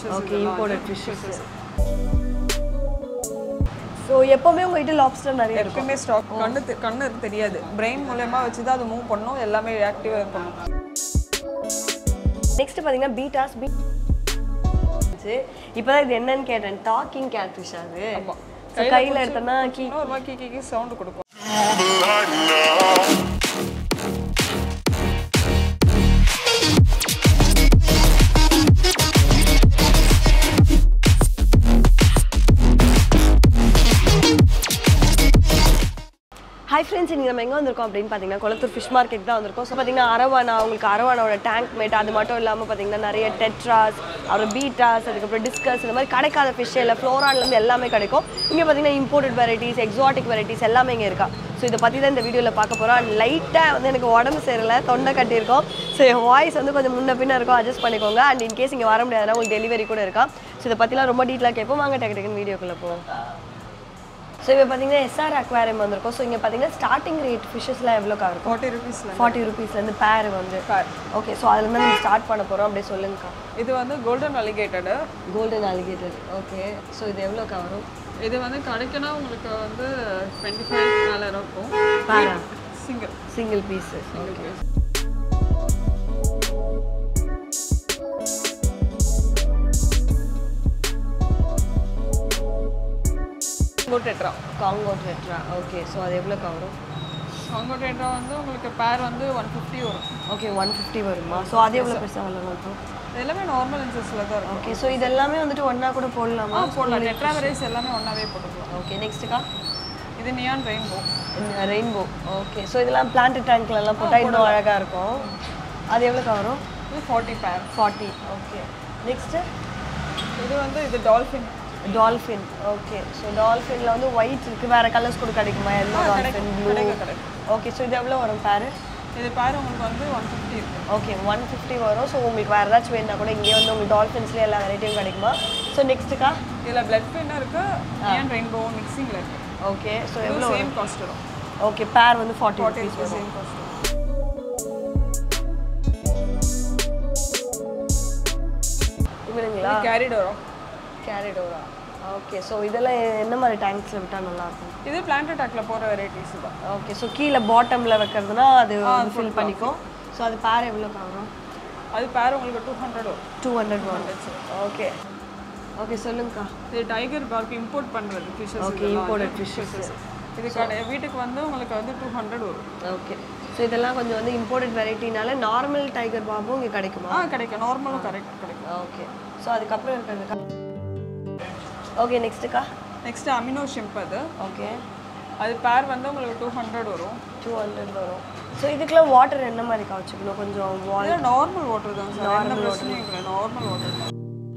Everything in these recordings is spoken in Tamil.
Fishes okay imported fishes so எப்போவுமே உங்ககிட்ட லாப்ஸ்டர் நிறைய இருக்கும் எப்பவுமே ஸ்டாக் கண்ணு தெ- கண்ணு தெரியாது பிரெயின் மூலயமா வச்சு தான் அது மூவ் பண்ணும் எல்லாமே ஆக்டிவாக இருக்கணும் நெக்ஸ்ட் பார்த்தீங்கன்னா பீட்டாஸ் பீ இப்போதான் இது என்னன்னு கேட்டேன் டாக்கிங் கேட்ஃபிஷ் அது ஆமா. ஸோ கையில் எடுத்தோன்னா கீ இன்னும் ஒரு மாதிரி கீ கீ சவுண்ட் கொடுக்கும் ஹாய் ஃப்ரெண்ட்ஸ் இன்றைக்கி நம்ம எங்கே வந்திருக்கோம் அப்படின்னு பார்த்தீங்கன்னா குளத்தூர் ஃபிஷ் மார்க்கெட் தான் வந்திருக்கோம் ஸோ பார்த்தீங்கன்னா அரவானா உங்களுக்கு அரவானாவோட டேங்க் மேட் அது மட்டும் இல்லாமல் பார்த்தீங்கன்னா நிறைய டெட்ராஸ் அப்புறம் பீட்டாஸ் அதுக்கப்புறம் டிஸ்கஸ் இந்த மாதிரி கிடைக்காத ஃபிஷ் இல்லை ஃப்ளோரான்லேருந்து எல்லாமே கிடைக்கும் இங்கே பார்த்தீங்கன்னா இம்போர்ட்டட் வெரைட்டிஸ் எக்ஸாட்டிக் வெரைட்டிஸ் எல்லாமே இங்கே இருக்கா ஸோ இதை பற்றி தான் இந்த வீடியோவில் பார்க்க போகிறோம் அண்ட் லைட்டாக வந்து எனக்கு உடம்பு சரியில்லை தொண்டை கட்டியிருக்கோம் ஸோ என் வாய்ஸ் வந்து கொஞ்சம் முன்ன பின்ன இருக்கும் அட்ஜஸ்ட் பண்ணிக்கோங்க அண்ட் இன்கேஸ் இங்கே வர முடியாதுன்னா உங்களுக்கு டெலிவரி கூட இருக்கா ஸோ இதை பற்றிலாம் ரொம்ப டீட்டெயிலாக கேட்போம் வாங்க டக்கு டக்குன்னு வீடியோக்குள்ளே போவோம் ஸோ இப்போ பார்த்தீங்கன்னா எஸ்ஆர் அக்வாரியம் வந்திருக்கும் ஸோ இங்கே பார்த்தீங்கன்னா ஸ்டார்டிங் ரேட் ஃபிஷஸ்லாம் எவ்வளோக்கா இருக்கும் ஃபார்ட்டி ருபீஸில் ஃபார்ட்டி ருபீஸ்லேருந்து பேர் வந்து Pair. ஓகே ஸோ அதுலேருந்து நம்ம ஸ்டார்ட் பண்ண போகிறோம் அப்படியே சொல்லுங்கக்கா இது வந்து golden alligator golden alligator okay so இது எவ்வளோக்கா வரும் இது வந்து கிடைக்குன்னா உங்களுக்கு வந்து டுவெண்ட்டி ஃபைவ் மேலே இருக்கும் பேரா single single piece okay tetra congo tetra okay so அது எவ்வளோக்கா வரும் காங்கோ டெட்ரா வந்து உங்களுக்கு பேர் வந்து ஒன் ஃபிஃப்டி வரும் ஓகே ஒன் ஃபிஃப்டி வருமா ஸோ அது எவ்வளோ பெருசாக வரலாம் இருக்கும் இது எல்லாமே நார்மல் இன்சஸில் தான் இருக்கும் ஓகே ஸோ இது எல்லாமே வந்துட்டு ஒன்றா கூட போடலாமா ஆ போடலாம் டெட்ரா வெரைஸ் எல்லாமே ஒன்றாவே போட்டுக்கலாம் ஓகே நெக்ஸ்ட்டுக்கா இது neon rainbow rainbow okay so இதெல்லாம் பிளான்ட் டேங்க்லலாம் போட்டால் இன்னும் அழகாக இருக்கும் அது எவ்வளோக்கா வரும் இது ஃபார்ட்டி பேர் ஃபார்ட்டி ஓகே நெக்ஸ்ட்டு இது வந்து இது டால்ஃபின் டால்ஃபின் ஓகே ஸோ டால்ஃபினில் வந்து ஒயிட் இருக்குது வேறு கலர்ஸ் கூட கிடைக்குமா எல்லோ டால்ஃபின் ப்ளூ கிடைக்கும் கிடைக்கும் ஓகே ஸோ இது எவ்வளோ வரும் பேர் இது பேர் உங்களுக்கு வந்து ஒன் ஃபிஃப்டி இருக்கு ஓகே ஒன் ஃபிஃப்டி வரும் ஸோ உங்களுக்கு வேறு ஏதாச்சும் வேணும்னா கூட இங்கே வந்து உங்களுக்கு டால்ஃபின்ஸ்லேயே எல்லா வெரைட்டியும் கிடைக்குமா ஸோ நெக்ஸ்ட்டுக்கா இதில் பிளட் ஃபின் இருக்கு நியான் ரெயின்போ மிக்சிங்கில் இருக்கு ஓகே ஸோ இது எவ்வளோ சேம் காஸ்ட் வரும் ஓகே பேர் வந்து ஃபார்ட்டி ஃபார்ட்டி ருபீஸ் வரும் சேம் காஸ்ட் வரும் இவனுங்களா கேரிட் வரும் கேரிடோரா ஓகே ஸோ இதெல்லாம் என்ன மாதிரி டேங்க்ஸில் விட்டால் நல்லாயிருக்கும் இது பிளான்ட் அட்டாக்ல போகிற வெரைட்டிஸ் தான் ஓகே ஸோ கீழே பாட்டமில் வைக்கிறதுனா அது ஃபில் பண்ணிக்கும் ஸோ அது பேர் எவ்வளோ வரும் அது பேர் உங்களுக்கு டூ ஹண்ட்ரட் வரும் டூ ஹண்ட்ரட் வரும் ஓகே ஓகே சொல்லுங்கக்கா இது டைகர் பார்க் இம்போர்ட் பண்ணுறது ஃபிஷஸ் ஓகே இம்போர்ட்டட் ஃபிஷ்ஷஸ் இது கடை வீட்டுக்கு வந்து உங்களுக்கு வந்து டூ ஹண்ட்ரட் வரும் ஓகே ஸோ இதெல்லாம் கொஞ்சம் வந்து இம்போர்ட்டட் வெரைட்டினால நார்மல் டைகர் பாபும் இங்கே கிடைக்குமா ஆ கிடைக்கும் நார்மலும் கரெக்ட் கிடைக்கும் ஓகே ஸோ அதுக்கப்புறம் இருக்கிறதுக்கா ஓகே நெக்ஸ்ட்டுக்கா நெக்ஸ்ட் அமினோ ஷிம்ப் அது ஓகே அது பேர் வந்து உங்களுக்கு டூ ஹண்ட்ரட் வரும் டூ ஹண்ட்ரட் வரும் ஸோ இதுக்கெல்லாம் வாட்டர் என்ன மாதிரி காய்ச்சிக்கணும் கொஞ்சம் வால் இது நார்மல் வாட்டர் தான் சார் எந்த பிரச்சனையும் இல்லை நார்மல் வாட்டர் தான்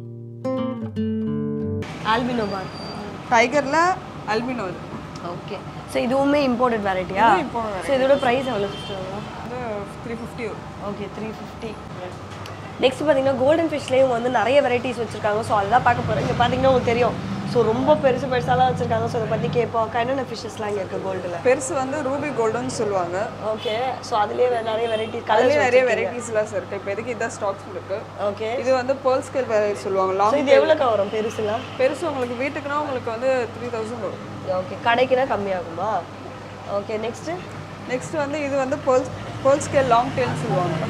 ஆல்பினோ பார் டைகரில் அல்பினோ இது ஓகே ஸோ இதுவுமே இம்போர்ட்டட் வெரைட்டியா இதுவும் imported ஸோ இதோட ப்ரைஸ் எவ்வளோ சிஸ்டர் வரும் வந்து த்ரீ ஃபிஃப்டி வரும் ஓகே த்ரீ ஃபிஃப்டி நெக்ஸ்ட் பார்த்தீங்கன்னா கோல்டன் ஃபிஷ்லேயும் வந்து நிறைய வெரைட்டிஸ் வச்சுருக்காங்க ஸோ அதுதான் பார்க்க போகிறோம் இங்கே பார்த்தீங்கன்னா உங்களுக்கு தெரியும் ஸோ ரொம்ப பெருசு பெருசாலாம் வச்சுருக்காங்க ஸோ அதை பற்றி கேட்போம் அக்கா என்னென்ன ஃபிஷ்ஷஸ்லாம் இங்கே இருக்குது கோல்டில் பெருசு வந்து ரூபி கோல்டுன்னு சொல்லுவாங்க ஓகே ஸோ அதுலேயே நிறைய வெரைட்டி அதுலேயே கலர் நிறைய வெரைட்டிஸ்லாம் இருக்கு இப்போ எதுக்கு இதான் ஸ்டாக்ஸ் இருக்கு ஓகே இது வந்து பேர்ல் ஸ்கேல் வெரைட்டி சொல்லுவாங்க ஸோ லாங் இது எவ்வளோக்கா வரும் பெருசுலாம் பெருசு உங்களுக்கு வீட்டுக்குனா உங்களுக்கு வந்து த்ரீ தௌசண்ட் வரும் ஓகே கடைக்குனா கம்மியாகுமா ஓகே நெக்ஸ்ட்டு நெக்ஸ்ட் வந்து இது வந்து pearl pearl scale long tail சொல்லுவாங்க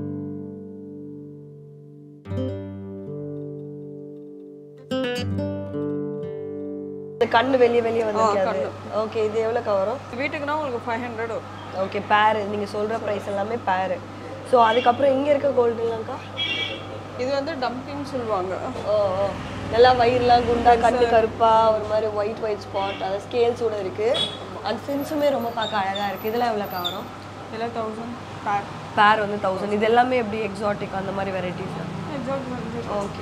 இந்த கண்ணு வெளியே வெளியே வந்து ஓகே இது எவ்வளோக்கா வரும் வீட்டுக்குனா உங்களுக்கு ஃபைவ் ஹண்ட்ரட் வரும் ஓகே பேரு நீங்கள் சொல்கிற ப்ரைஸ் எல்லாமே பேரு ஸோ அதுக்கப்புறம் இங்கே இருக்க கோல்டுலாம்க்கா இது வந்து டம்பிங் சொல்லுவாங்க ஓ ஓ நல்லா வயிறுலாம் குண்டா கண்ணு கருப்பா ஒரு மாதிரி ஒயிட் ஒயிட் ஸ்பாட் அது ஸ்கேல்ஸோட இருக்கு அந்த ஃபின்ஸுமே ரொம்ப பார்க்க அழகா இருக்கு இதெல்லாம் எவ்வளோக்கா வரும் இல்லை தௌசண்ட் பேக் பேர் வந்து தௌசண்ட் இது எல்லாமே எப்படி எக்ஸாட்டிக் அந்த மாதிரி வெரைட்டிஸ் ஓகே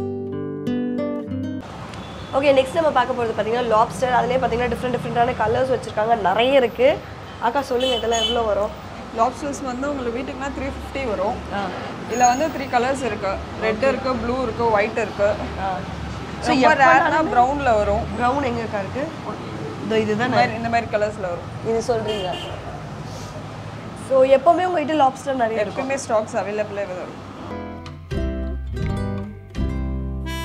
ஓகே நெக்ஸ்ட் நம்ம பார்க்க போகிறது பார்த்தீங்கன்னா லாப்ஸ்டர் அதுலேயே பார்த்தீங்கன்னா டிஃப்ரெண்ட் டிஃப்ரெண்ட்டான கலர்ஸ் வச்சுருக்காங்க நிறைய இருக்குது அக்கா சொல்லுங்கள் இதெல்லாம் எவ்வளோ வரும் லாப்ஸ்டர்ஸ் வந்து உங்களுக்கு வீட்டுக்குனா த்ரீ ஃபிஃப்டி வரும் ஆ இதில் வந்து த்ரீ கலர்ஸ் இருக்கு ரெட் இருக்கு ப்ளூ இருக்கு ஒயிட் இருக்கு ஆ ரொம்ப ரேர்னா ப்ரௌனில் வரும் ப்ரௌன் எங்கேக்கா இருக்குது இதோ இந்த இதுதான் மாதிரி இந்த மாதிரி கலர்ஸில் வரும் இது சொல்கிறீங்க ஸோ எப்போவுமே உங்ககிட்ட லாப்ஸ்டர் நிறைய இருக்கும் எப்பவுமே ஸ்டாக்ஸ் அவைலபிளாக வரும்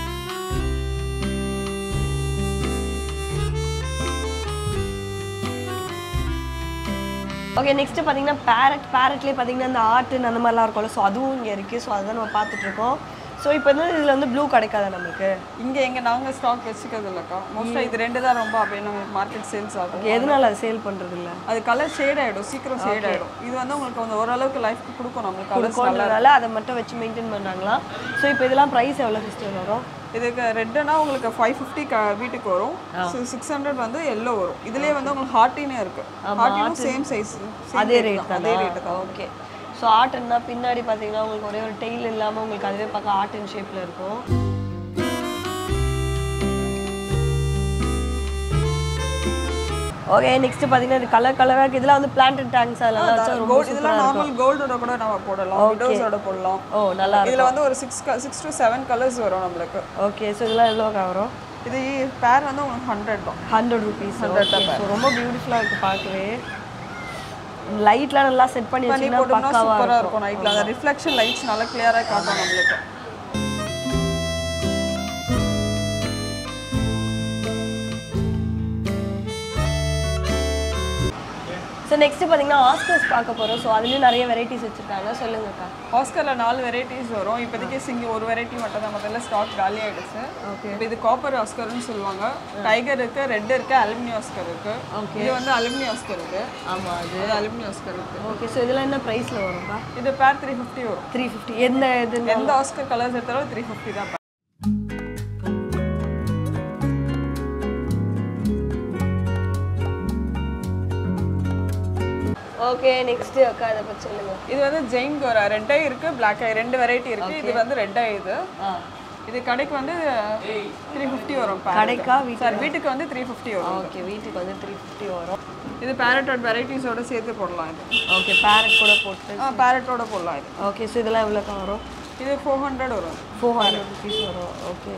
ஓகே நெக்ஸ்ட் பார்த்தீங்கன்னா பேரட் பேரட்லேயே பார்த்தீங்கன்னா இந்த ஆர்ட் அந்த மாதிரிலாம் இருக்கும்ல ஸோ அதுவும் இங்கே இருக்குது ஸோ அதுதான் நம்ம பார்த்துட்டு இருக்கோம் ஸோ இப்போ வந்து இதில் வந்து ப்ளூ கிடைக்காதா நமக்கு இங்க எங்க நாங்க ஸ்டாக் வச்சுக்கிறது இல்லக்கா மோஸ்டா இது ரெண்டு தான் ரொம்ப அப்படியே நமக்கு மார்க்கெட் சேல்ஸ் ஆகும் எதனால அது சேல் பண்ணுறது இல்லை அது கலர் ஷேட் ஆயிடும் சீக்கிரம் ஷேட் ஆயிடும் இது வந்து உங்களுக்கு வந்து ஓரளவுக்கு லைஃப்க்கு கொடுக்கும் நம்மளுக்கு கலர்ஸ் கொடுக்கறதுனால அதை மட்டும் வச்சு மெயின்டைன் பண்ணுறாங்களா ஸோ இப்போ இதெல்லாம் ப்ரைஸ் எவ்வளோ சிஸ்டர் வரும் இதுக்கு ரெட்டுனா உங்களுக்கு ஃபைவ் ஃபிஃப்டி வீட்டுக்கு வரும் சிக்ஸ் ஹண்ட்ரட் வந்து எல்லோ வரும் இதுலயே வந்து உங்களுக்கு ஹார்ட்டினே இருக்கு ஹார்ட்டினும் சேம் சைஸ் அதே ரேட் அதே ரேட் தான் ஓகே ஸோ ஆர்ட்னா பின்னாடி பார்த்தீங்கன்னா உங்களுக்கு ஒரே ஒரு டெய்ல் இல்லாமல் உங்களுக்கு அதுவே பார்க்க ஆர்ட் அண்ட் ஷேப்பில் இருக்கும் ஓகே நெக்ஸ்ட் பார்த்தீங்கன்னா இது கலர் கலராக இருக்குது இதெல்லாம் வந்து பிளான்ட் டேங்க்ஸ் அதெல்லாம் வச்சா ரொம்ப கோல்டு இதெல்லாம் நார்மல் கோல்டோட கூட நம்ம போடலாம் விண்டோஸோட போடலாம் ஓ நல்லா இதுல வந்து ஒரு six six to seven colours வரும் நம்மளுக்கு ஓகே ஸோ இதெல்லாம் எவ்வளோ வரும் இது பேர் வந்து உங்களுக்கு ஹண்ட்ரட் தான் ஹண்ட்ரட் ருபீஸ் ஸோ ரொம்ப பியூட்டிஃபுல்லாக இருக்குது பார்க்கவே லைட்லாம் நல்லா செட் பண்ணி பண்ணி வச்சிங்கன்னா போட்டோம்னா பக்காவாக சூப்பரா இருக்கும் நைட்ல அந்த ரிஃப்ளெக்ஷன் லைட்ஸ் நல்லா கிளியரா காட்டும் நம்மளுக்கு ஸோ நெக்ஸ்ட் பார்த்தீங்கன்னா ஆஸ்கர்ஸ் பார்க்க போகிறோம் ஸோ அதுலேயும் நிறைய வெரைட்டிஸ் வச்சுருக்காங்க சொல்லுங்கக்கா ஆஸ்கர்ல நாலு வெரைட்டிஸ் வரும் இப்போதைக்கு சிங்கி ஒரு வெரைட்டி மட்டும் தான் முதல்ல ஸ்டாக் காலி ஆயிடுச்சு இப்போ இது காப்பர் ஆஸ்கர்னு சொல்லுவாங்க டைகர் இருக்கு ரெட் இருக்கு அலுமினி ஆஸ்கர் இருக்கு இது வந்து அலுமினி ஆஸ்கர் இருக்கு ஆமாம் அது இது அலுமினி ஆஸ்கர் இருக்கு ஓகே ஸோ இதெல்லாம் என்ன ப்ரைஸில் வரும்ப்பா இது பேர் த்ரீ ஃபிஃப்டி வரும் த்ரீ ஃபிஃப்டி எந்த இது எந்த ஆஸ்கர் கலர்ஸ் எடுத்தாலும் த்ரீ ஃபிஃப்டி தான் pair. ஓகே நெக்ஸ்ட் அக்கா இதை பற்றி சொல்லுங்க இது வந்து ஜெயின் கோரா ரெட் ஐ இருக்கு பிளாக் ஐ ரெண்டு வெரைட்டி இருக்கு இது வந்து ரெட் ஐ இது ஆ இது கடைக்கு வந்து த்ரீ ஃபிஃப்டி வரும் pair. கடைக்கா வீட்டு சார் வீட்டுக்கு வந்து த்ரீ ஃபிஃப்டி வரும் ஓகே வீட்டுக்கு வந்து த்ரீ ஃபிஃப்டி வரும் இது பேரட்டோட வெரைட்டிஸோட சேர்த்து போடலாம் இது ஓகே பேரட் கூட போட்டு ஆ பேரட்டோட போடலாம் இது ஓகே ஸோ இதெல்லாம் எவ்வளோக்கா வரும் இது ஃபோர் ஹண்ட்ரட் வரும் ஃபோர் ஹண்ட்ரட் ருபீஸ் வரும் ஓகே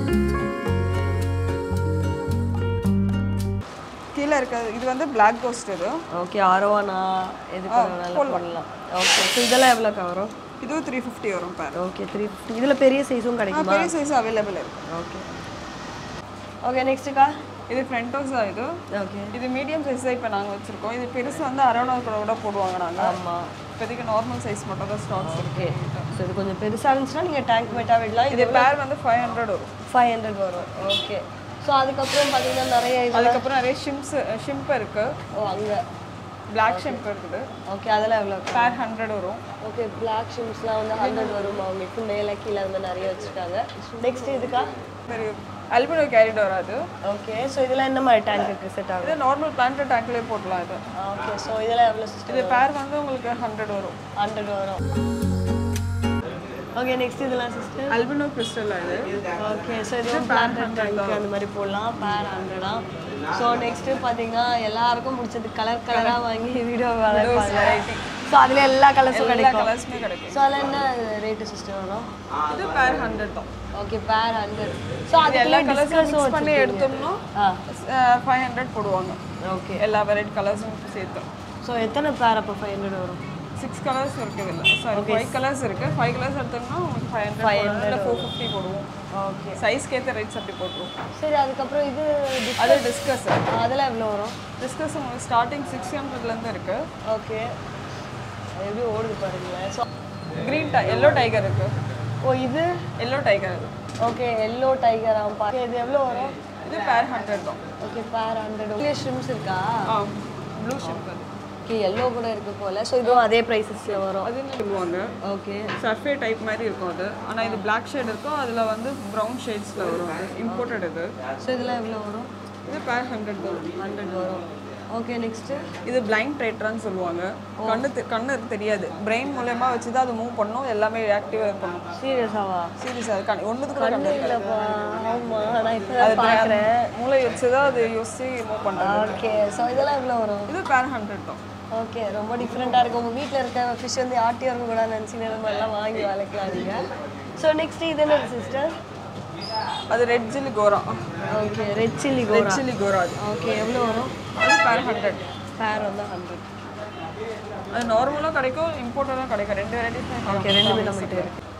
கீழே இருக்கிறது இது வந்து பிளாக் கோஸ்ட் இது ஓகே ஆரோவானா எது பண்ணாலும் போடலாம் ஓகே ஸோ இதெல்லாம் எவ்வளோக்கா வரும் இதுவும் த்ரீ ஃபிஃப்டி வரும் பேர் ஓகே த்ரீ ஃபிஃப்டி இதில் பெரிய சைஸும் கிடைக்குமா பெரிய சைஸ் அவைலபிள் இருக்கு ஓகே ஓகே நெக்ஸ்ட்டுக்கா இது ஃப்ரண்டோஸ் தான் இது ஓகே இது மீடியம் சைஸ் தான் இப்போ நாங்கள் வச்சுருக்கோம் இது பெருசு வந்து அரௌண்ட் கூட போடுவாங்க நாங்கள் ஆமாம் இப்போதைக்கு நார்மல் சைஸ் மட்டும் தான் ஸ்டாக்ஸ் இருக்கு ஓகே ஸோ இது கொஞ்சம் பெருசாக இருந்துச்சுன்னா நீங்கள் டேங்க் மேட்டாக விடலாம் இது பேர் வந்து ஃபைவ் ஹண்ட்ரட் வரும் ஃபைவ் ஹண்ட்ரட் வரும் ஓகே ஸோ அதுக்கப்புறம் பார்த்தீங்கன்னா நிறைய இது அதுக்கப்புறம் நிறைய ஷிம்ஸ் ஷிம்ப் இருக்கு ஓ அங்கே பிளாக் ஷிம்ப் இருக்குது ஓகே அதெல்லாம் எவ்வளோ பேர் ஹண்ட்ரட் வரும் ஓகே பிளாக் ஷிம்ஸ்லாம் வந்து ஹண்ட்ரட் வரும் அவங்களுக்கு மேலே கீழே அந்த மாதிரி நிறைய வச்சுருக்காங்க நெக்ஸ்ட் இதுக்கா பெரிய அல்பினோ கேரிட் வராது ஓகே ஸோ இதெல்லாம் என்ன மாதிரி டேங்க்கு செட் ஆகும் இது நார்மல் பிளான்ட் டேங்க்லேயே போடலாம் இது ஓகே ஸோ இதெல்லாம் எவ்வளோ சிஸ்டம் இது பேர் வந்து உங்களுக்கு ஹண்ட்ரட் வரும் ஹண்ட்ரட் வரும் ஓகே நெக்ஸ்ட் இதெல்லாம் சிஸ்டர் அல்பினோ கிறிஸ்டல் இது ஓகே ஸோ இதுவும் பிளான்ட் டேங்க் அந்த மாதிரி போடலாம் பேர் ஹண்ட்ரடா ஸோ நெக்ஸ்ட்டு பார்த்தீங்கன்னா எல்லாருக்கும் பிடிச்சது கலர் கலராக வாங்கி வீடியோ வளர்ப்பாங்க ஸோ அதில் எல்லா கலர்ஸும் எல்லா கிடைக்கும் கலர்ஸுமே கிடைக்கும் ஸோ அதில் என்ன ரேட்டு சிஸ்டம் வரும் இது பேர் ஹண்ட்ரட் தான் ஓகே பேர் ஹண்ட்ரட் ஸோ இது எல்லா அதுக்கெல்லாம் கலர்ஸும் டிஸ்கஸும் மிக்ஸ் பண்ணி எடுத்தோம்னா ஆ ஃபைவ் ஹண்ட்ரட் போடுவாங்க ஓகே எல்லா வெரைட்டி கலர்ஸும் சேர்த்து ஸோ எத்தனை பேர் அப்போ ஃபைவ் ஹண்ட்ரட் வரும் சிக்ஸ் கலர்ஸ் இருக்குது இல்லை சாரி ஃபைவ் கலர்ஸ் இருக்கு ஃபைவ் கலர்ஸ் எடுத்தோம்னா உங்களுக்கு ஃபைவ் ஹண்ட்ரட் இல்லை ஃபோர் ஃபிஃப்டி போடுவோம் ஓகே சைஸ்க்கு ஏற்ற ரேட்ஸ் அப்படி போட்டுருவோம் சரி அதுக்கப்புறம் இது dis- அது டிஸ்கஸ் அதெல்லாம் எவ்வளோ வரும் டிஸ்கஸ் உங்களுக்கு ஸ்டார்டிங் சிக்ஸ் ஹண்ட்ரட்லேருந்து இருக்கு ஓகே எப்படி ஓடுது பாருங்களேன் ஸோ க்ரீன் டை எல்லோ டைகர் இருக்கு ஓ இது எல்லோ டைகர் இது ஓகே எல்லோ டைகர் ஆகும் பாருங்க இது எவ்வளோ வரும் இது பேர் ஹண்ட்ரட் தான் ஓகே பேர் ஹண்ட்ரட் ஓகே ஷ்ரிம்ஸ் இருக்கா ஆ ப்ளூ ஷிப் அது ஓகே எல்லோ கூட இருக்கு போல ஸோ இதுவும் அதே ப்ரைஸஸில் வரும் அது என்ன சொல்லுவாங்க ஓகே சர்ஃபே டைப் மாதிரி இருக்கும் அது ஆனால் இது Black ஷேட் இருக்கும் அதில் வந்து ப்ரௌன் ஷேட்ஸில் வரும் அது இம்போர்ட்டட் இது ஸோ இதெல்லாம் எவ்வளோ வரும் இது பேர் ஹண்ட்ரட் தான் ஹண்ட்ரட் வரும் ஓகே நெக்ஸ்ட்டு இது பிளைண்ட் ட்ரேட்டரான்னு சொல்லுவாங்க கண்ணு தெ- கண்ணு தெரியாது பிரெயின் மூலயமா வச்சு தான் அது மூவ் பண்ணும் எல்லாமே ஆக்டிவாக பண்ணும் சீரியஸாவா சீரியஸ் அது கண் ஒன்றுக்கு கூட கண்ணு இருக்காது. இல்லைப்பா ஆமாம் நான் இப்போ அது தான் பார்க்குறேன் மூளை வச்சு தான் அது யோசிச்சு மூவ் பண்ணுறாங்க ஓகே ஸோ இதெல்லாம் எவ்வளோ வரும் இது பேர் ஹண்ட்ரட் தான் ஓகே ரொம்ப டிஃப்ரெண்ட்டாக இருக்கும் உங்கள் வீட்டில் இருக்க ஃபிஷ் வந்து ஆட்டி வரணும் கூட நினச்சி இந்த மாதிரிலாம் வாங்கி வளர்க்கலாம் நீங்கள் ஸோ நெக்ஸ்ட் இது என்ன சிஸ்டர் அது ரெட் சில்லி கோரா okay red chilli red chilli கோரா அது ஓகே எவ்வளோ வரும் அது பேர் ஹண்ட்ரட் பேர் வந்து ஹண்ட்ரட் அது நார்மலாக கிடைக்கும் இம்போர்ட்டடாக கிடைக்கும் ரெண்டு வெரைட்டிஸ் ஓகே ரெண்டுமே நம்மகிட்ட இருக்கு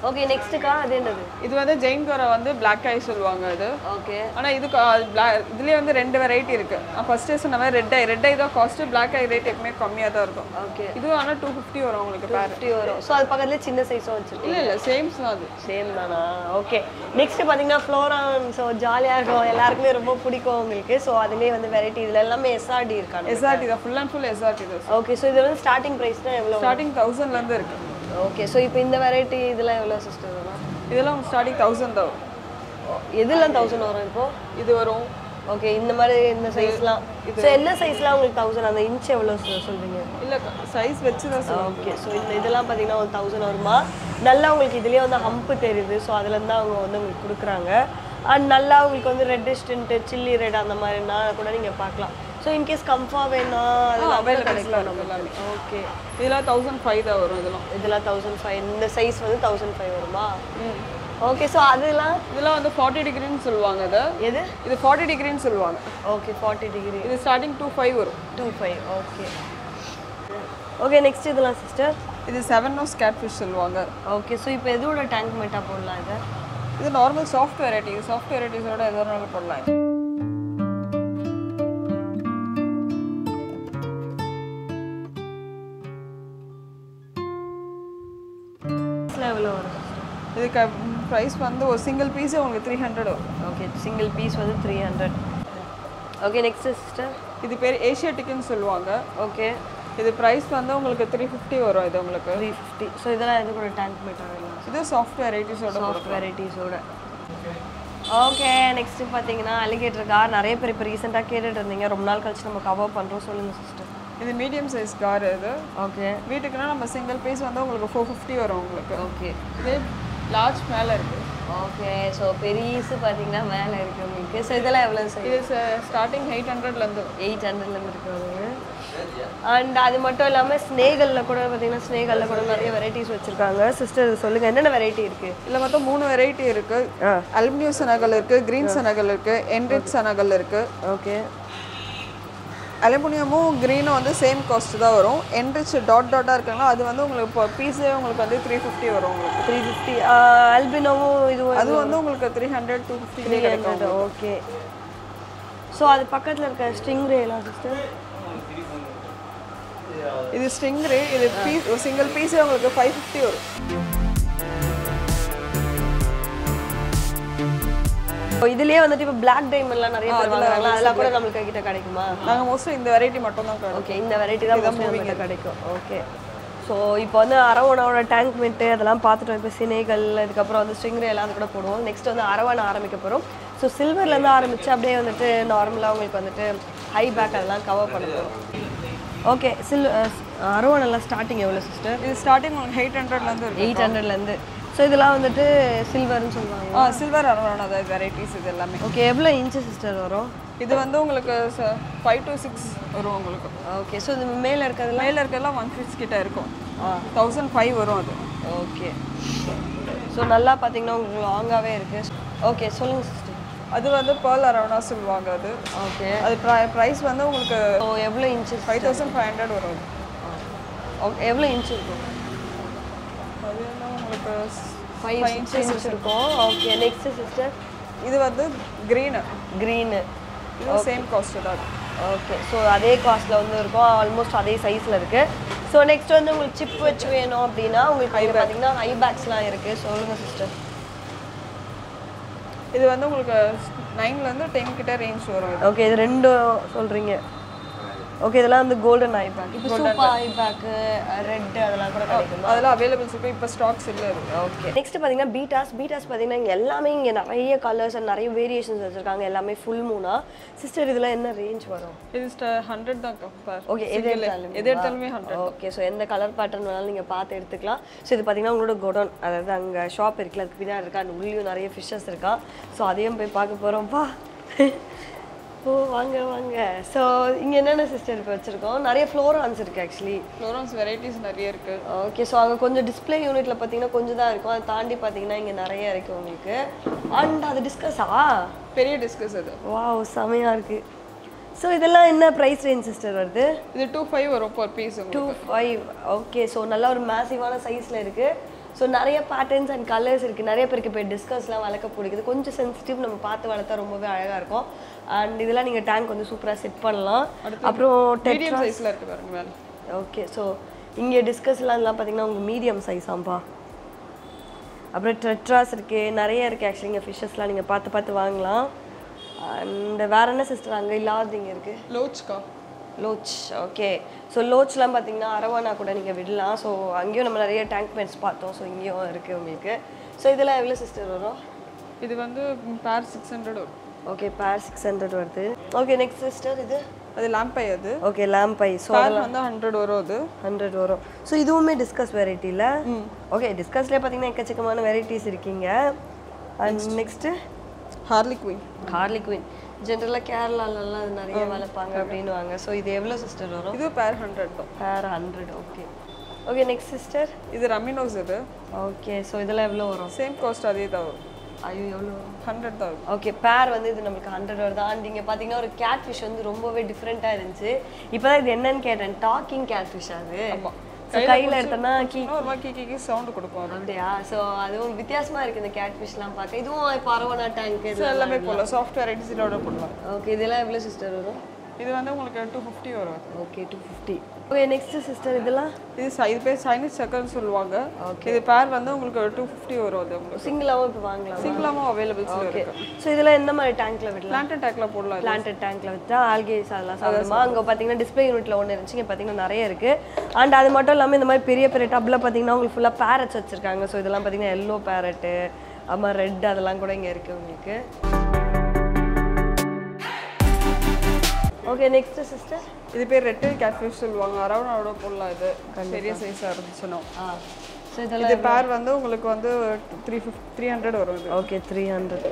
ஓகே நெக்ஸ்ட்டுக்கா அது என்னது இது வந்து ஜெயின் கோரா வந்து பிளாக் ஐ சொல்லுவாங்க அது ஓகே ஆனா இது பிளாக் இதுலயே வந்து ரெண்டு வெரைட்டி இருக்கு நான் ஃபர்ஸ்டே சொன்ன மாதிரி ரெட் ஐ ரெட் ஐ தான் காஸ்ட் பிளாக் ஐ ரேட் எப்பவுமே கம்மியா தான் இருக்கும் ஓகே இது ஆனா டூ ஃபிஃப்டி வரும் உங்களுக்கு பேர் ஃபிஃப்டி வரும் ஸோ அது பக்கத்துலேயே சின்ன சைஸும் வச்சுருக்கோம் இல்ல இல்ல சேம்ஸ் தான் அது சேம் தானா ஓகே நெக்ஸ்ட் பார்த்தீங்கன்னா ஃப்ளோரான் ஸோ ஜாலியாக இருக்கும் எல்லாருக்குமே ரொம்ப பிடிக்கும் உங்களுக்கு ஸோ அதுலேயே வந்து வெரைட்டி இதில் எல்லாமே எஸ்ஆர்டி இருக்காங்க எஸ்ஆர்டி தான் ஃபுல் அண்ட் ஃபுல் எஸ்ஆர்டி தான் ஓகே ஸோ இது வந்து ஸ்டார்டிங் ப்ரைஸ்னால் எவ்வளோ ஸ்டார்டிங் தௌசண்ட்ல இருந்து இருக்கு ஓகே ஸோ இப்போ இந்த வெரைட்டி இதெல்லாம் எவ்வளோ சிஸ்டர் இதெல்லாம் இதெல்லாம் ஸ்டார்டிங் தௌசண்ட் தான் வரும். எதுலாம் தௌசண்ட் வரும் இப்போ இது வரும் ஓகே இந்த மாதிரி இந்த சைஸ்லாம் ஸோ என்ன சைஸ்லாம் உங்களுக்கு தௌசண்ட் அந்த இன்ச் எவ்வளோ சொல்கிறீங்க இல்ல சைஸ் வச்சு தான் சொல்லுவாங்க ஓகே ஸோ இந்த இதெல்லாம் பார்த்தீங்கன்னா ஒரு தௌசண்ட் வருமா நல்லா உங்களுக்கு இதுலேயே வந்து ஹம்ப்பு தெரியுது ஸோ அதுலேருந்து தான் அவங்க வந்து உங்களுக்கு கொடுக்குறாங்க அண்ட் நல்லா உங்களுக்கு வந்து ரெட்டிஷ் டின்ட்டு சில்லி ரெட் அந்த மாதிரினா கூட நீங்கள் பார்க்கலாம் ஸோ இன்கேஸ் கம்ஃபா வேணா அதெல்லாம் கூட கிடைக்கும் நமக்கு ஓகே இதெல்லாம் தௌசண்ட் ஃபைவ் தான் வரும் இதெல்லாம் இதெல்லாம் தௌசண்ட் ஃபைவ் இந்த சைஸ் வந்து தௌசண்ட் ஃபைவ் வருமா ஓகே ஸோ அதெல்லாம் இதெல்லாம் வந்து ஃபார்ட்டி டிகிரின்னு சொல்லுவாங்க இது எது இது ஃபார்ட்டி டிகிரின்னு சொல்லுவாங்க ஓகே ஃபார்ட்டி டிகிரி இது ஸ்டார்டிங் டூ ஃபைவ் வரும் two five okay okay next இதெல்லாம் சிஸ்டர் இது செவன் நோஸ் கேட் ஃபிஷ் சொல்லுவாங்க ஓகே ஸோ இப்போ எதோட டேங்க் மெட்டா போடலாம் இதை இது நார்மல் சாஃப்ட் வெரைட்டி சாஃப்ட் வெரைட்டிஸோட எதோ நாளும் போடலாம் இது. எவ்வளோ வரும் இதுக்கு ப்ரைஸ் வந்து ஒரு சிங்கிள் பீஸே உங்களுக்கு த்ரீ ஹண்ட்ரட் வரும் ஓகே சிங்கிள் பீஸ் வந்து three hundred okay next sister இது பேர் ஏஷியாட்டிக்னு சொல்லுவாங்க ஓகே இது ப்ரைஸ் வந்து உங்களுக்கு த்ரீ ஃபிஃப்டி வரும் இது உங்களுக்கு த்ரீ ஃபிஃப்டி ஸோ இதெல்லாம் எது கூட டேங்க் மெட்டா வேணும் இது சாஃப்ட் வெரைட்டிஸோட சாஃப்ட் வெரைட்டிஸோட ஓகே நெக்ஸ்ட் பார்த்தீங்கன்னா அலிகேட்டர் கார் நிறைய பேர் இப்போ ரீசெண்டாக கேட்டுட்டு இருந்தீங்க ரொம்ப நாள் கழிச்சு நம்ம கவர் பண்ணுறோம் சொல்லுங்கள் சிஸ்டர் இது மீடியம் சைஸ் கார் இது ஓகே வீட்டுக்குன்னா நம்ம சிங்கிள் பீஸ் வந்து உங்களுக்கு ஃபோர் ஃபிஃப்டி வரும் உங்களுக்கு ஓகே இது லார்ஜ் மேலே இருக்குது ஓகே ஸோ பெரியசு பார்த்தீங்கன்னா மேலே இருக்கு உங்களுக்கு ஸோ இதெல்லாம் எவ்வளோ சார் இது ஸ்டார்டிங் எயிட் ஹண்ட்ரட்லேருந்து எயிட் ஹண்ட்ரட்லேருந்து இருக்கிறது அண்ட் அது மட்டும் இல்லாமல் ஸ்னேகலில் கூட பார்த்தீங்கன்னா ஸ்னேகலில் கூட நிறைய வெரைட்டிஸ் வச்சுருக்காங்க சிஸ்டர் சொல்லுங்கள் என்னென்ன வெரைட்டி இருக்குது இதில் மொத்தம் மூணு வெரைட்டி இருக்குது அலுமினியம் சனகல் இருக்குது க்ரீன் சனகல் இருக்குது என்ரிச் சனகல் இருக்குது ஓகே அலுமினியமும் க்ரீனும் வந்து சேம் காஸ்ட் தான் வரும் என்ரிச் டாட் டாட்டாக இருக்காங்களோ அது வந்து உங்களுக்கு இப்போ பீஸே உங்களுக்கு வந்து த்ரீ ஃபிஃப்டி வரும் உங்களுக்கு த்ரீ ஃபிஃப்டி அல்பினோவும் இதுவும் அது வந்து உங்களுக்கு three hundred two fifty three hundred okay so அது பக்கத்தில் இருக்க ஸ்ட்ரிங் ரேலாம் சிஸ்டர் இது ஸ்டிங்ரே இது பீஸ் ஒரு சிங்கிள் பீஸே உங்களுக்கு ஃபைவ் ஃபிஃப்டி வரும் இதுலயே வந்துட்டு இப்போ பிளாக் டைமண்ட்லாம் நிறைய பேர் வாங்குறாங்களா அதெல்லாம் கூட நம்மளுக்கு கிட்ட கிடைக்குமா நாங்கள் மோஸ்ட்லி இந்த வெரைட்டி மட்டும் தான் கிடைக்கும் ஓகே இந்த வெரைட்டி தான் mostly நம்மகிட்ட கிடைக்கும் ஓகே ஸோ இப்போ வந்து அரவணாவோட டேங்க் மெட்டு அதெல்லாம் பார்த்துட்டோம் இப்போ சினைகள் இதுக்கப்புறம் வந்து ஸ்ட்ரிங் எல்லாம் அது கூட போடுவோம் நெக்ஸ்ட் வந்து அரவணை ஆரம்பிக்க போகிறோம் ஸோ சில்வர்லேருந்து ஆரம்பித்து அப்படியே வந்துட்டு நார்மலாக உங்களுக்கு வந்துட்டு ஹை பேக் அதெல்லாம் கவர் பண்ண போகிறோம் ஓகே சில் அரவணெல்லாம் ஸ்டார்டிங் எவ்வளோ சிஸ்டர் இது ஸ்டார்டிங் உங்களுக்கு எயிட் ஹண்ட்ரட்லேருந்து இருக்கு எயிட் ஹண்ட்ரட்லேருந்து ஸோ இதெல்லாம் வந்துட்டு சில்வர்னு சொல்லுவாங்க ஆ சில்வர் அரவணா அதாவது வெரைட்டிஸ் இது எல்லாமே ஓகே எவ்வளோ இன்ச்சு சிஸ்டர் வரும் இது வந்து உங்களுக்கு ஃபைவ் டு சிக்ஸ் வரும் உங்களுக்கு ஓகே ஸோ இது மேலே இருக்கிறதுலாம் மேலே இருக்கலாம் ஒன் ஃபிக்ஸ் கிட்ட இருக்கும் தௌசண்ட் ஃபைவ் வரும் அது ஓகே ஸோ நல்லா பார்த்தீங்கன்னா உங்களுக்கு லாங்காகவே இருக்குது ஓகே சொல்லுங்கள் சிஸ்டர் அது வந்து பேர்ல் அரவணா சொல்லுவாங்க அது ஓகே அது ப்ரைஸ் வந்து உங்களுக்கு ஸோ எவ்வளோ inches five thousand five hundred வரும் அது ஓகே எவ்வளோ இன்ச் இருக்கும் அது வந்து உங்களுக்கு ஃபைவ் சிக்ஸ் இன்ச் இருக்கும் ஓகே நெக்ஸ்ட் சிஸ்டர் இது வந்து க்ரீனு க்ரீனு இது சேம் காஸ்ட் தான் அது. ஓகே ஸோ அதே காஸ்ட்டில் வந்து இருக்கும் ஆல்மோஸ்ட் அதே சைஸில் இருக்குது ஸோ நெக்ஸ்ட் வந்து உங்களுக்கு சிப் வச்சு வேணும் அப்படின்னா உங்களுக்கு இங்க பார்த்தீங்கன்னா ஹை பேக்ஸ்லாம் இருக்குது சொல்லுங்கள் சிஸ்டர் இது வந்து உங்களுக்கு நைன்லேருந்து டென் கிட்ட ரேஞ்ச் வரும் இது ஓகே இது ரெண்டும் சொல்கிறீங்க ஓகே இதெல்லாம் வந்து கோல்டன் ஐ பேக் இப்போ சூப்பர் ஐ பேக்கு ரெட் அதெல்லாம் கூட கிடைக்கும் அதெல்லாம் அவைலபிள்ஸ் இப்போ இப்போ ஸ்டாக்ஸ் இல்லை இருக்கு ஓகே நெக்ஸ்ட் பார்த்தீங்கன்னா பீட்டாஸ் பீட்டாஸ் பார்த்தீங்கன்னா இங்கே எல்லாமே இங்கே நிறைய கலர்ஸ் அண்ட் நிறைய வேரியேஷன்ஸ் வச்சுருக்காங்க எல்லாமே ஃபுல் மூணா சிஸ்டர் இதெல்லாம் என்ன ரேஞ்ச் வரும் இது ஹண்ட்ரட் தான் கம்பேர் ஓகே எது எடுத்தாலும் எது எடுத்தாலுமே ஹண்ட்ரட் ஓகே ஸோ எந்த கலர் பேட்டர்ன் வேணாலும் நீங்கள் பார்த்து எடுத்துக்கலாம் ஸோ இது பார்த்தீங்கன்னா உங்களோட குடோன் அதாவது அங்கே ஷாப் இருக்குல்ல அதுக்கு பின்னாடி இருக்கா அந்த உள்ளேயும் நிறைய ஃபிஷ்ஷஸ் இருக்கா ஸோ அதையும் போய் பார்க்க போகிறோம் வா ஓ வாங்க வாங்க ஸோ இங்கே என்னென்ன சிஸ்டர் இப்போ வச்சுருக்கோம் நிறைய ஃப்ளோரான்ஸ் இருக்குது ஆக்சுவலி ஃப்ளோரன்ஸ் வெரைட்டிஸ் நிறைய இருக்கு ஓகே ஸோ அங்கே கொஞ்சம் டிஸ்ப்ளே யூனிட்ல பார்த்தீங்கன்னா கொஞ்சம் தான் இருக்கும் அதை தாண்டி பார்த்தீங்கன்னா இங்கே நிறைய இருக்குது உங்களுக்கு அண்ட் அது டிஸ்கஸா பெரிய டிஸ்கஸ் அது வாவ் செமையாக இருக்குது ஸோ இதெல்லாம் என்ன ப்ரைஸ் ரேஞ்ச் சிஸ்டர் வருது இது டூ ஃபைவ் வரும் per piece two five okay so நல்ல ஒரு மேசிவான சைஸில் இருக்குது ஸோ நிறைய பேட்டர்ன்ஸ் அண்ட் கலர்ஸ் இருக்குது நிறைய பேருக்கு இப்போ டிஸ்கஸ்லாம் வளர்க்க பிடிக்குது கொஞ்சம் சென்சிட்டிவ் நம்ம பார்த்து வளர்த்தா ரொம்பவே அழகாக இருக்கும் அண்ட் இதெல்லாம் நீங்கள் டேங்க் வந்து சூப்பராக செட் பண்ணலாம் அப்புறம் மீடியம் சைஸ்ல இருக்கு பாருங்க மேல ஓகே ஸோ இங்கே டிஸ்கஸ்லாம் இதெல்லாம் பார்த்தீங்கன்னா உங்கள் மீடியம் சைஸ் ஆம்பா அப்புறம் ட்ரெட்ராஸ் இருக்குது நிறைய இருக்குது ஆக்சுவலி இங்கே ஃபிஷ்ஷஸ்லாம் நீங்கள் பார்த்து பார்த்து வாங்கலாம் அண்ட் வேற என்ன சிஸ்டர் அங்கே இல்லாத இங்கே இருக்குது லோச்கா லோச் ஓகே ஸோ லோச்லாம் பார்த்தீங்கன்னா அரவானா கூட நீங்கள் விடலாம் ஸோ அங்கேயும் நம்ம நிறைய டேங்க் மேட்ஸ் பார்த்தோம் ஸோ இங்கேயும் இருக்குது உங்களுக்கு ஸோ இதெல்லாம் எவ்வளோ சிஸ்டர் வரும் இது வந்து பேர் சிக்ஸ் ஹண்ட்ரட் வரும் ஓகே பேர் சிக்ஸ் ஹண்ட்ரட் வருது ஓகே நெக்ஸ்ட் சிஸ்டர் இது அது லேம்பை அது ஓகே லேம்பை ஸோ பேர் வந்து ஹண்ட்ரட் வரும் அது ஹண்ட்ரட் வரும் ஸோ இதுவுமே டிஸ்கஸ் வெரைட்டியில் ஓகே டிஸ்கஸ்லேயே பார்த்தீங்கன்னா எக்கச்சக்கமான வெரைட்டிஸ் இருக்கீங்க and next harlequin harlequin ஜென்ரலாக கேரளாலலாம் அது நிறைய வளர்ப்பாங்க அப்படின்னுவாங்க ஸோ இது எவ்வளோ சிஸ்டர் வரும் இது பேர் ஹண்ட்ரட் தான் pair hundred okay okay next sister இது ரமினோஸ் இது ஓகே ஸோ இதெல்லாம் எவ்வளோ வரும் சேம் காஸ்ட் அதே தான் வரும் ஐயோ எவ்வளோ வரும் ஹண்ட்ரட் தான் வரும் ஓகே பேர் வந்து இது நம்மளுக்கு ஹண்ட்ரட் வருது அண்ட் இங்கே பார்த்தீங்கன்னா ஒரு கேட் ஃபிஷ் வந்து ரொம்பவே டிஃப்ரெண்ட்டாக இருந்துச்சு இப்போ தான் இது என்னன்னு கேட்டேன் டாக்கிங் கேட் ஃபிஷ் அது ஸோ கையில் எடுத்தோன்னா கீ ஒரு மாதிரி கீ கீ சவுண்டு கொடுக்கும் அது அப்படியா ஸோ அதுவும் வித்தியாசமா இருக்கு இந்த கேட் ஃபிஷ்லாம் பார்க்க இதுவும் இப்போ அரவணா டேங்க் So, எல்லாமே போடலாம் சாஃப்ட் வெரைட்டிஸோட போடலாம் ஓகே இதெல்லாம் எவ்வளோ சிஸ்டர் வரும் இது வந்து உங்களுக்கு டூ ஃபிஃப்டி வரும் அது. Okay two fifty okay next sister இதெல்லாம் இது ச- இது பேர் சைனீஸ் சக்கர்னு சொல்லுவாங்க இது பேர் வந்து உங்களுக்கு டூ ஃபிஃப்டி வரும் அது உங்களுக்கு சிங்கிளாகவும் இப்போ வாங்கலாம் சிங்கிளாகவும் அவைலபிள்ஸ் ஓகே இருக்கு ஸோ இதெல்லாம் எந்த மாதிரி டேங்க்ல விடலாம் பிளான்ட் டேக்ல போடலாம் இது. பிளான்டட் டேங்க்ல வச்சா ஆல்கேஸ் அதெல்லாம் சாப்பிடுமா அங்கே பார்த்தீங்கன்னா டிஸ்பிளே யூனிட்ல ஒன்று இருந்துச்சு இங்கே பார்த்தீங்கன்னா நிறைய இருக்கு அண்ட் அது மட்டும் இல்லாமல் இந்த மாதிரி பெரிய பெரிய டப்ல பார்த்தீங்கன்னா உங்களுக்கு ஃபுல்லாக பேரட்ஸ் வச்சிருக்காங்க ஸோ இதெல்லாம் பார்த்தீங்கன்னா எல்லோ பேரட்டு அப்புறமா ரெட் அதெல்லாம் கூட இங்கே இருக்கு உங்களுக்கு ஓகே நெக்ஸ்ட் சிஸ்டர் இது பேர் ரெட்டு கேட்ஃபிஷ் சொல்லுவாங்க அரவணாவோட போடலாம் இது பெரிய சைஸாக இருந்துச்சுன்னா ஆ ஸோ இதெல்லாம் இது பேர் வந்து உங்களுக்கு வந்து த்ரீ ஃபிஃப்டி த்ரீ ஹண்ட்ரட் வரும் இது okay three hundred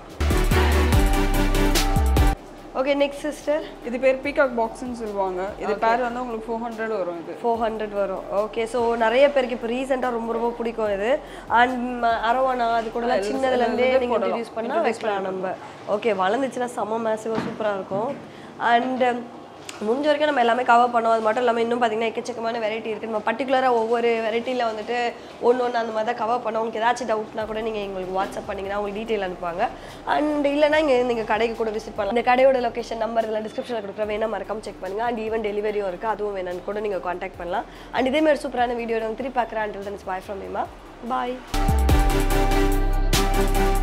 okay next sister இது பேர் பீகாக் பாக்ஸ்னு சொல்லுவாங்க இது பேர் வந்து உங்களுக்கு ஃபோர் ஹண்ட்ரட் வரும் இது ஃபோர் ஹண்ட்ரட் வரும் ஓகே ஸோ நிறைய பேருக்கு இப்போ ரீசெண்டாக ரொம்ப ரொம்ப பிடிக்கும் இது அண்ட் அரவானா அது கூட சின்னதுலேருந்தே நீங்கள் இன்ட்ரடியூஸ் பண்ணால் வைக்கலாம் நம்ம ஓகே வளர்ந்துச்சுன்னா செம்ம மேசிவாக சூப்பராக இருக்கும் அண்ட் முடிஞ்ச வரைக்கும் நம்ம எல்லாமே கவர் பண்ணோம் அது மட்டும் இல்லாமல் இன்னும் பார்த்தீங்கன்னா எக்கச்சக்கமான வெரைட்டி இருக்குது நம்ம பர்டிகுலராக ஒவ்வொரு வெரைட்டியில் வந்துட்டு ஒன்று ஒன்று அந்த மாதிரி தான் கவர் பண்ணோம் உங்களுக்கு ஏதாச்சும் டவுட்னா கூட நீங்கள் எங்களுக்கு வாட்ஸ்அப் பண்ணிங்கன்னா உங்களுக்கு டீட்டெயில் அனுப்புவாங்க அண்ட் இல்லைனா இங்கே நீங்கள் கடைக்கு கூட விசிட் பண்ணலாம் இந்த கடையோட லொகேஷன் நம்பர் இதெல்லாம் டிஸ்கிரிப்ஷனில் கொடுக்குற வேணா மறக்காம செக் பண்ணுங்க அண்ட் ஈவன் டெலிவரியும் இருக்குது அதுவும் வேணும்னு கூட நீங்கள் காண்டாக்ட் பண்ணலாம் அண்ட் இதே மாதிரி சூப்பரான வீடியோ நான் திருப்பி பார்க்குறேன் அண்ட் பாய் ஃப்ரம் மீமா பாய்